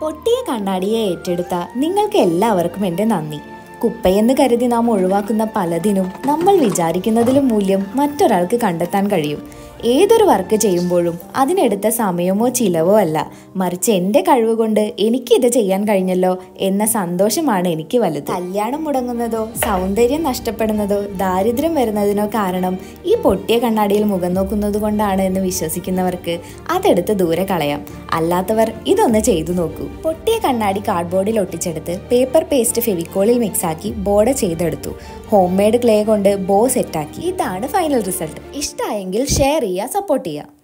പൊട്ടിയ കണ്ണാടിയെ ഏറ്റെടുത്ത നിങ്ങൾക്ക് എല്ലാവർക്കും എൻ്റെ നന്ദി കുപ്പയെന്ന് കരുതി നാം ഒഴിവാക്കുന്ന പലതിനും നമ്മൾ വിചാരിക്കുന്നതിലും മൂല്യം മറ്റൊരാൾക്ക് കണ്ടെത്താൻ കഴിയും ഏതൊരു വർക്ക് ചെയ്യുമ്പോഴും അതിനെടുത്ത സമയമോ ചിലവോ അല്ല മറിച്ച് എൻ്റെ കഴിവ് കൊണ്ട് എനിക്കിത് ചെയ്യാൻ കഴിഞ്ഞല്ലോ എന്ന സന്തോഷമാണ് എനിക്ക് വലുത് കല്യാണം മുടങ്ങുന്നതോ സൗന്ദര്യം നഷ്ടപ്പെടുന്നതോ ദാരിദ്ര്യം വരുന്നതിനോ കാരണം ഈ പൊട്ടിയ കണ്ണാടിയിൽ മുഖം നോക്കുന്നത് കൊണ്ടാണ് എന്ന് വിശ്വസിക്കുന്നവർക്ക് അതെടുത്ത് ദൂരെ കളയാം അല്ലാത്തവർ ഇതൊന്ന് ചെയ്തു നോക്കൂ പൊട്ടിയ കണ്ണാടി കാർഡ്ബോർഡിൽ ഒട്ടിച്ചെടുത്ത് പേപ്പർ പേസ്റ്റ് ഫെവിക്കോളിൽ മിക്സാക്കി ബോർഡ് ചെയ്തെടുത്തു ഹോം മെയ്ഡ് ക്ലേ കൊണ്ട് ബോ സെറ്റാക്കി ഇതാണ് ഫൈനൽ റിസൾട്ട് ഇഷ്ടമായെങ്കിൽ ഷെയർ ചെയ്യുക സപ്പോർട്ട് ചെയ്യുക